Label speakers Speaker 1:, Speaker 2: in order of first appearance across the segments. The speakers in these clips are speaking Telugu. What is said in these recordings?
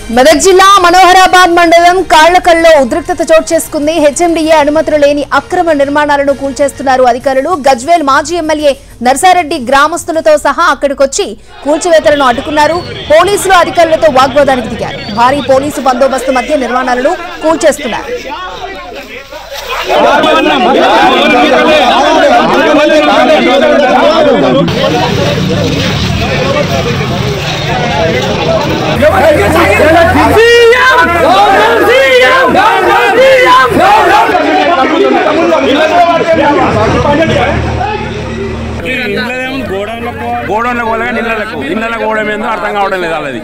Speaker 1: మెదక్ జిల్లా మనోహరాబాద్ మండలం కాళ్లకల్లో ఉద్రిక్తత చోటు చేసుకుంది హెచ్ఎండిఏ అనుమతులు లేని అక్రమ నిర్మాణాలను కూల్చేస్తున్నారు అధికారులు గజ్వేల్ మాజీ ఎమ్మెల్యే నర్సారెడ్డి గ్రామస్తులతో సహా అక్కడికొచ్చి కూల్చివేతలను అడ్డుకున్నారు పోలీసులు అధికారులతో వాగ్వాదానికి దిగారు భారీ పోలీసు బందోబస్తు మధ్య నిర్మాణాలను కూల్చేస్తున్నారు
Speaker 2: గోడౌన్లో పోలేగా నీళ్ళకు ఇళ్ళ గోడం ఏందో అర్థం కావడం లేదు వాళ్ళది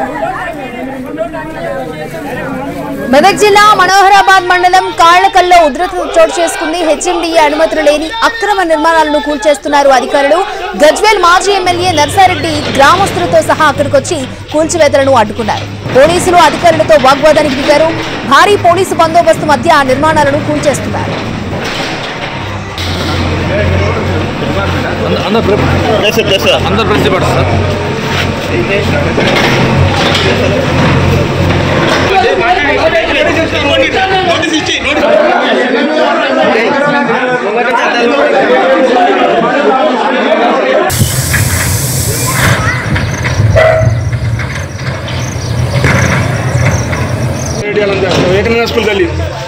Speaker 1: మెదక్ జిల్లా మనోహరాబాద్ మండలం కాళ్లకల్లో ఉద్రిక్తత చోటు చేసుకుంది హెచ్ఎండిఏ అనుమతులు లేని అక్రమ నిర్మాణాలను కూల్చేస్తున్నారు అధికారులు గజ్వేల్ మాజీ ఎమ్మెల్యే నర్సారెడ్డి గ్రామస్తులతో సహా అక్కడికొచ్చి కూల్చివేతలను అడ్డుకున్నారు పోలీసులు అధికారులతో వాగ్వాదానికి దిగారు భారీ పోలీసు బందోబస్తు మధ్య ఆ నిర్మాణాలను కూల్చేస్తున్నారు
Speaker 3: అందరు ప్రతి సార్
Speaker 4: एक स्कूल गली